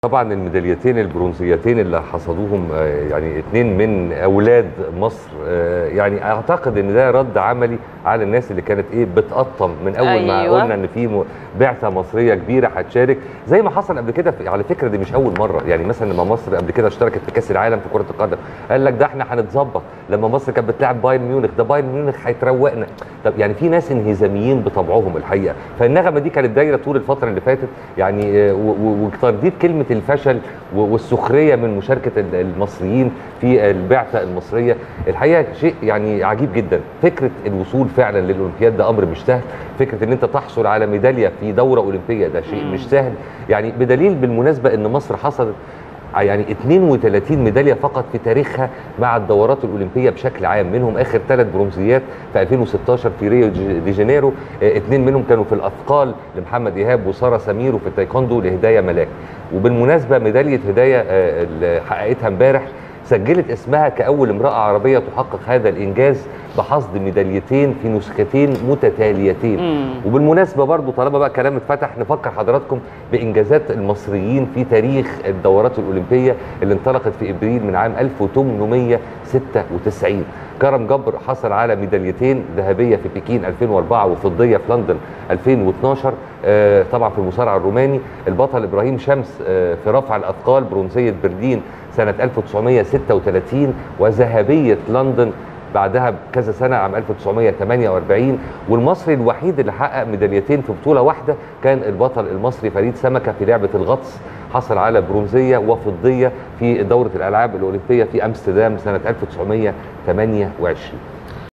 طبعا الميداليتين البرونزيتين اللي حصدوهم آه، يعني اتنين من اولاد مصر آه، يعني اعتقد ان ده رد عملي على الناس اللي كانت ايه بتقطم من اول ما أيوة. قلنا ان في م- بعثه مصريه كبيره هتشارك زي ما حصل قبل كده في- على فكره دي مش اول مره يعني مثلا لما مصر قبل كده اشتركت في كاس العالم في كره القدم قال لك ده احنا هنتظبط لما مصر كانت بتلعب بايرن ميونخ ده بايرن ميونخ هيتروقنا طب يعني في ناس انهزاميين بطبعهم الحقيقه فالنغمه دي كانت دايره طول الفتره اللي فاتت يعني آه، و- و- وترديد كلمه الفشل و- والسخريه من مشاركه ال- المصريين في البعثه المصريه الحقيقه شيء يعني عجيب جدا فكره الوصول فعلا للاولمبياد ده امر مش سهل فكره ان انت تحصل على ميداليه في دوره اولمبيه ده شيء مم. مش سهل يعني بدليل بالمناسبه ان مصر حصلت يعني 32 ميداليه فقط في تاريخها مع الدورات الاولمبيه بشكل عام منهم اخر ثلاث برونزيات في 2016 في ريو دي دي جانيرو آه، اثنين منهم كانوا في الاثقال لمحمد ايهاب وساره سمير وفي التايكوندو لهدايه ملاك وبالمناسبه ميداليه هدايه آه، اللي حققتها امبارح سجلت اسمها كأول امرأة عربية تحقق هذا الإنجاز بحصد ميداليتين في نسختين متتاليتين مم. وبالمناسبة برضو طالما بقى كلام اتفتح نفكر حضراتكم بإنجازات المصريين في تاريخ الدورات الأولمبية اللي انطلقت في إبريل من عام 1896 كرم جبر حصل على ميداليتين ذهبية في بكين 2004 وفضية في لندن 2012 آه، طبعا في المصارعة الروماني البطل إبراهيم شمس آه، في رفع الأثقال برونزية برلين سنة 1936 وذهبية لندن بعدها بكذا سنة عام 1948 والمصري الوحيد اللي حقق ميداليتين في بطولة واحدة كان البطل المصري فريد سمكة في لعبة الغطس حصل على برونزية وفضية في دورة الألعاب الأولمبية في أمستردام سنة 1928